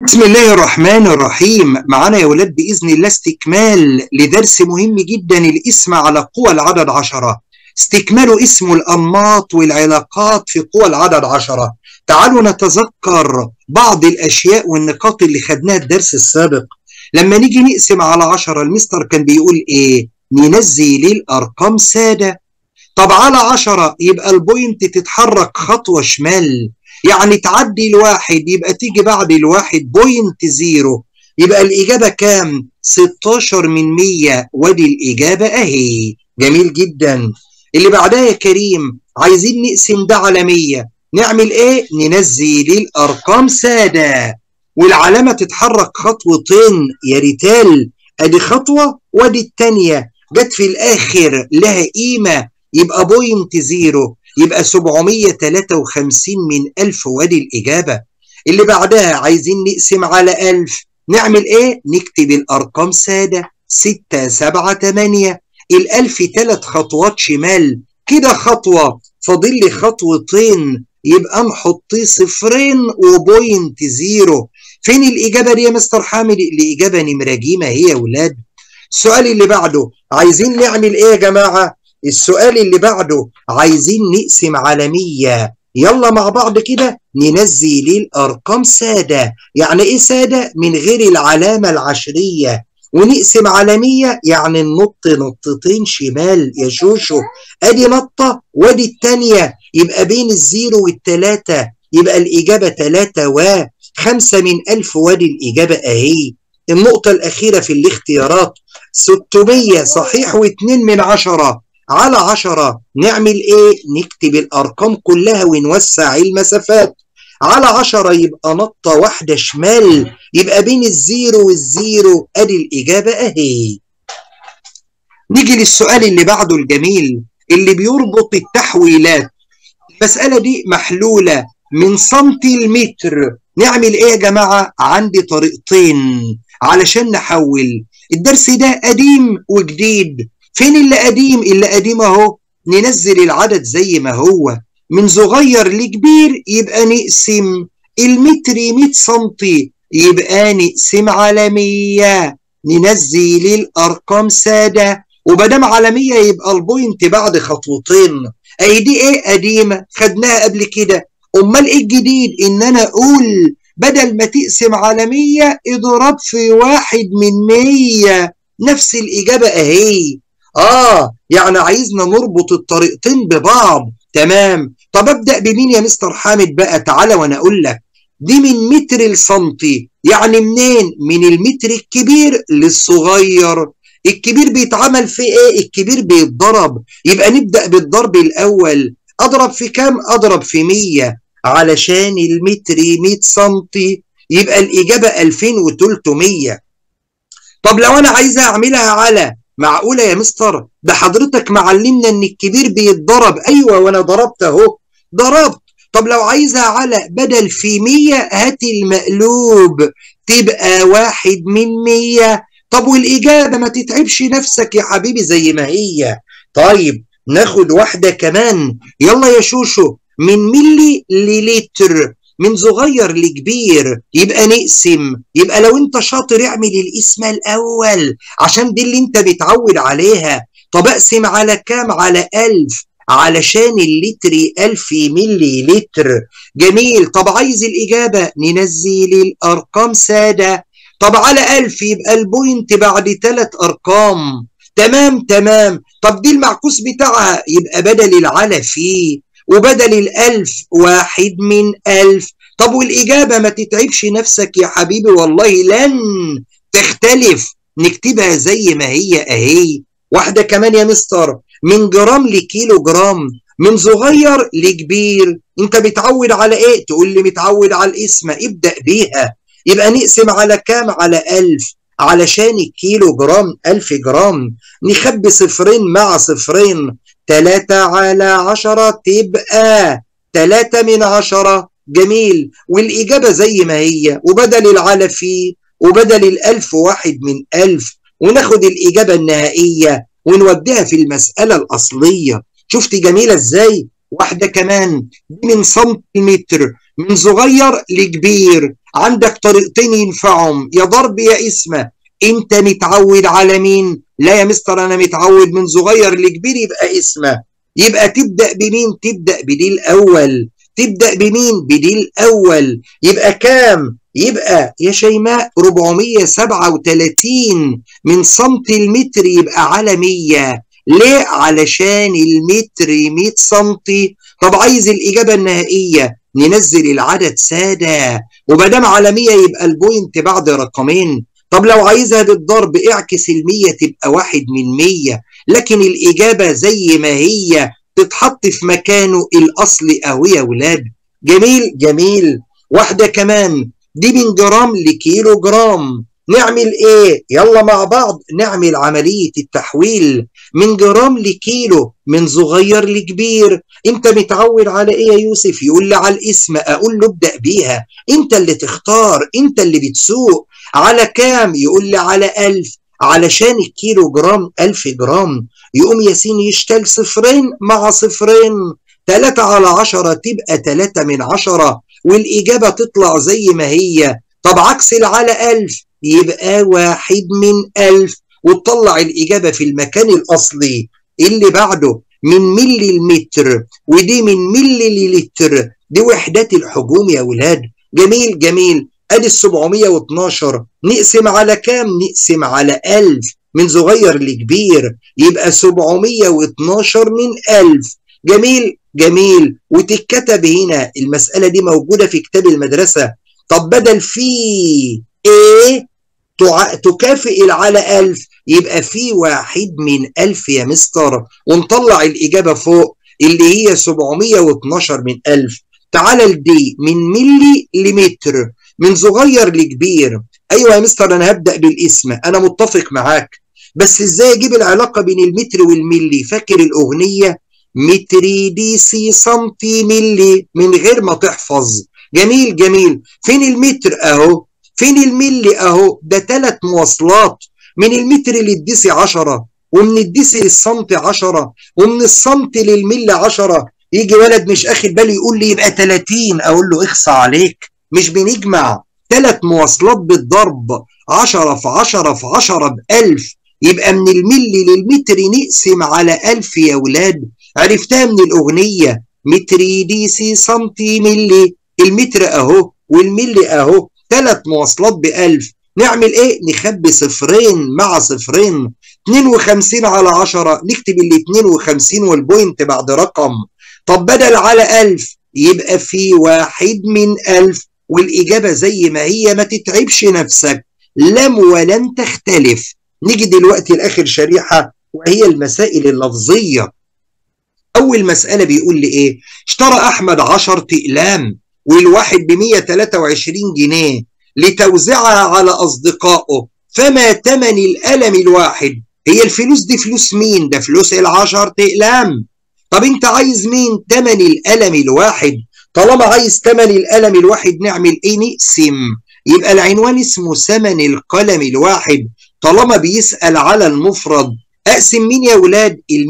بسم الله الرحمن الرحيم معانا يا ولاد بإذن الله استكمال لدرس مهم جدا الاسم على قوى العدد عشرة استكمال اسم الأنماط والعلاقات في قوى العدد عشرة تعالوا نتذكر بعض الأشياء والنقاط اللي خدناها الدرس السابق لما نيجي نقسم على عشرة المستر كان بيقول إيه ننزل الأرقام سادة طب على عشرة يبقى البوينت تتحرك خطوة شمال يعني تعدي الواحد يبقى تيجي بعد الواحد بوينت زيرو يبقى الإجابة كام؟ 16 من 100 وادي الإجابة أهي جميل جدا اللي بعدها يا كريم عايزين نقسم ده على 100 نعمل إيه؟ ننزل الأرقام سادة والعلامة تتحرك خطوتين يا ريتال أدي خطوة وادي التانية جت في الآخر لها قيمة يبقى بوينت زيرو يبقى 753 من 1000 وادي الإجابة اللي بعدها عايزين نقسم على 1000 نعمل إيه؟ نكتب الأرقام سادة 6 7 8 الألف ثلاث خطوات شمال كده خطوة فاضل لي خطوتين يبقى نحط صفرين وبوينت زيرو فين الإجابة دي يا مستر حامد؟ الإجابة نمرة ج ما هي يا ولاد السؤال اللي بعده عايزين نعمل إيه يا جماعة؟ السؤال اللي بعده عايزين نقسم على 100 يلا مع بعض كده ننزل الارقام ساده يعني ايه ساده من غير العلامه العشريه ونقسم على 100 يعني ننط نطتين شمال يا شوشو ادي نطه وادي الثانيه يبقى بين الزيرو والثلاثه يبقى الاجابه 3 و 5 من 1000 وادي الاجابه اهي النقطه الاخيره في الاختيارات 600 صحيح و2 من 10 على عشرة نعمل ايه نكتب الارقام كلها ونوسع المسافات على عشرة يبقى نطة واحدة شمال يبقى بين الزيرو والزيرو ادي الاجابة اهي نيجي للسؤال اللي بعده الجميل اللي بيربط التحويلات المسألة دي محلولة من سنتي المتر نعمل ايه يا جماعة عندي طريقتين علشان نحول الدرس ده قديم وجديد فين اللي قديم اللي قديم اهو ننزل العدد زي ما هو من صغير لكبير يبقى نقسم المتر 100 سنتي يبقى نقسم على 100 ننزل الارقام ساده وبدام على 100 يبقى البوينت بعد خطوتين اي دي ايه قديمه خدناها قبل كده امال ايه الجديد ان انا اقول بدل ما تقسم على 100 اضرب في واحد من 100 نفس الاجابه اهي اه يعني عايزنا نربط الطريقتين ببعض تمام طب ابدا بمين يا مستر حامد بقى تعالى وانا اقول لك دي من متر لسنتي يعني منين من المتر الكبير للصغير الكبير بيتعمل في ايه الكبير بيتضرب يبقى نبدا بالضرب الاول اضرب في كام اضرب في 100 علشان المتر 100 سنتي يبقى الاجابه 2300 طب لو انا عايزها اعملها على معقوله يا مستر ده حضرتك معلمنا ان الكبير بيتضرب ايوه وانا ضربت اهو ضربت طب لو عايزها على بدل في 100 هات المقلوب تبقى واحد من 100 طب والاجابه ما تتعبش نفسك يا حبيبي زي ما هي طيب ناخد واحده كمان يلا يا شوشو من ملي للتر من صغير لكبير يبقى نقسم يبقى لو انت شاطر اعمل الاسم الاول عشان دي اللي انت بتعود عليها طب اقسم على كام على ألف علشان اللتر ألف ملي لتر جميل طب عايز الإجابة ننزل الأرقام سادة طب على ألف يبقى البوينت بعد ثلاث أرقام تمام تمام طب دي المعكوس بتاعها يبقى بدل العلى فيه وبدل الألف واحد من ألف طب والإجابة ما تتعبش نفسك يا حبيبي والله لن تختلف نكتبها زي ما هي أهي واحدة كمان يا مستر من جرام لكيلو جرام من صغير لكبير انت بتعود على ايه تقول لي متعود على الاسم ابدأ بيها يبقى نقسم على كام على ألف علشان الكيلو جرام ألف جرام نخبي صفرين مع صفرين تلاتة على عشرة تبقى تلاتة من عشرة جميل والإجابة زي ما هي وبدل العلى فيه وبدل الألف واحد من ألف وناخد الإجابة النهائية ونوديها في المسألة الأصلية شفت جميلة إزاي واحدة كمان من سنتيمتر من صغير لكبير عندك طريقتين ينفعهم يا ضرب يا اسمه انت متعود على مين لا يا مستر انا متعود من صغير لكبير يبقى اسمه يبقى تبدا بمين تبدا بدي الاول تبدا بمين بدي الاول يبقى كام يبقى يا شيماء 437 من سنتي المتر يبقى على 100 ليه علشان المتر 100 سنتي طب عايز الاجابه النهائيه ننزل العدد ساده وما على 100 يبقى البوينت بعد رقمين طب لو عايزها بالضرب اعكس ال 100 تبقى واحد من 100 لكن الاجابه زي ما هي تتحط في مكانه الاصلي اهو يا ولاد جميل جميل واحده كمان دي من جرام لكيلو جرام نعمل ايه يلا مع بعض نعمل عملية التحويل من جرام لكيلو من صغير لكبير انت متعود على ايه يا يوسف يقول لي على الاسم اقول له ابدأ بيها انت اللي تختار انت اللي بتسوق على كام يقول لي على ألف علشان الكيلو جرام ألف جرام يقوم ياسين يشتغل صفرين مع صفرين تلاتة على عشرة تبقى تلاتة من عشرة والإجابة تطلع زي ما هي طب عكس على ألف يبقى واحد من ألف وتطلع الإجابة في المكان الأصلي اللي بعده من ملي المتر ودي من ملي لتر دي وحدات الحجوم يا ولاد جميل جميل ادي ال 712 نقسم على كام نقسم على 1000 من صغير لكبير يبقى 712 من 1000 جميل جميل وتتكتب هنا المسألة دي موجودة في كتاب المدرسة طب بدل في ايه تكافئ على ألف يبقى في واحد من ألف يا مستر ونطلع الإجابة فوق اللي هي 712 من ألف تعالى لدي من ملي لمتر من صغير لكبير أيوة يا مستر أنا هبدأ بالاسم أنا متفق معاك بس إزاي أجيب العلاقة بين المتر والملي فاكر الأغنية متري دي سي سنتي ملي من غير ما تحفظ جميل جميل فين المتر اهو فين الملي اهو ده ثلاث مواصلات من المتر للديسي 10 ومن الديسي للسنتي 10 ومن السنتي للملي 10 يجي ولد مش اخد باله يقول لي يبقى 30 اقول له اخصى عليك مش بنجمع ثلاث مواصلات بالضرب 10 في 10 في 10 ب 1000 يبقى من الملي للمتر نقسم على 1000 يا ولاد عرفتها من الأغنية متري دي سي سنتي ملي المتر أهو والملي أهو ثلاث مواصلات بألف نعمل إيه؟ نخبي صفرين مع صفرين 52 على 10 نكتب ال 52 والبوينت بعد رقم طب بدل على 1000 يبقى في واحد من 1000 والإجابة زي ما هي ما تتعبش نفسك لم ولن تختلف نيجي دلوقتي لآخر شريحة وهي المسائل اللفظية أول مسألة بيقول لي إيه اشترى أحمد 10 أقلام والواحد ب 123 جنيه لتوزيعها على أصدقائه فما تمن القلم الواحد هي الفلوس دي فلوس مين ده فلوس العشر أقلام طب انت عايز مين تمن القلم الواحد طالما عايز تمن القلم الواحد نعمل ايه نقسم يبقى العنوان اسمه ثمن القلم الواحد طالما بيسأل على المفرد اقسم مين يا ولاد ال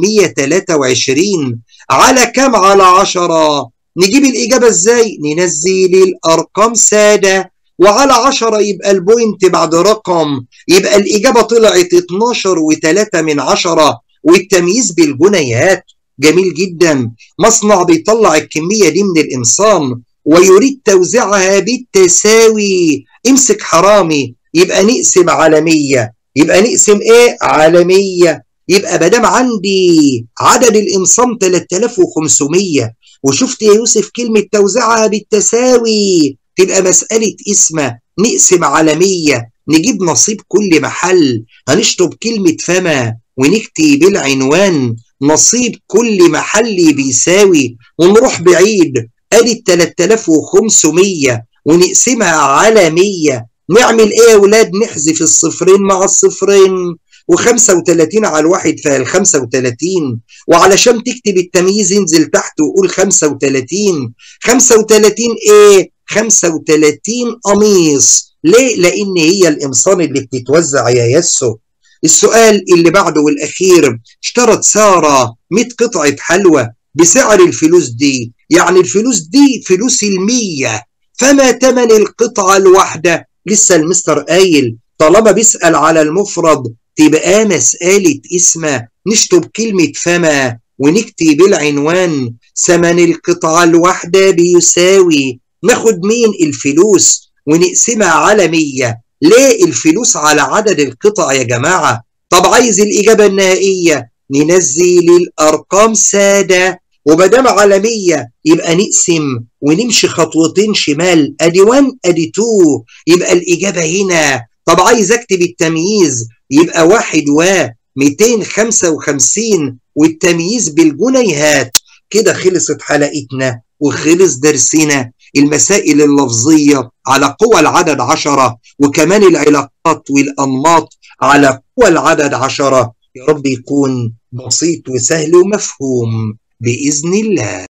123 على كام على 10 نجيب الإجابة إزاي ننزل الأرقام سادة وعلى 10 يبقى البوينت بعد رقم يبقى الإجابة طلعت 12 و3 من 10 والتمييز بالجنيهات جميل جدا مصنع بيطلع الكمية دي من الإنسان ويريد توزيعها بالتساوي امسك حرامي يبقى نقسم على 100 يبقى نقسم ايه على 100 يبقى ما دام عندي عدد الانصام 3500 وشفت يا يوسف كلمه توزيعها بالتساوي تبقى مساله اسمه نقسم على 100 نجيب نصيب كل محل هنشطب كلمه فما ونكتب العنوان نصيب كل محل بيساوي ونروح بعيد ادي ال 3500 ونقسمها على 100 نعمل ايه يا ولاد نحذف الصفرين مع الصفرين و35 على الواحد فال 35 وعلشان تكتب التمييز انزل تحت وقول 35 35 ايه 35 قميص ليه لان هي القمصان اللي بتتوزع يا يسو السؤال اللي بعده والاخير اشترت ساره 100 قطعه حلوى بسعر الفلوس دي يعني الفلوس دي فلوس المية فما تمن القطعة الواحدة لسه المستر قايل طالما بيسأل على المفرد تبقى مسألة اسمه نشطب كلمة فما ونكتب العنوان ثمن القطعة الواحدة بيساوي ناخد مين الفلوس ونقسمها على مية ليه الفلوس على عدد القطع يا جماعة طب عايز الإجابة النهائية ننزل الأرقام سادة ومادام على 100 يبقى نقسم ونمشي خطوتين شمال ادي 1 ادي 2 يبقى الاجابه هنا طب عايز اكتب التمييز يبقى واحد و 255 والتمييز بالجنيهات كده خلصت حلقتنا وخلص درسنا المسائل اللفظية على قوى العدد عشرة وكمان العلاقات والأنماط على قوى العدد عشرة يا رب يكون بسيط وسهل ومفهوم بإذن الله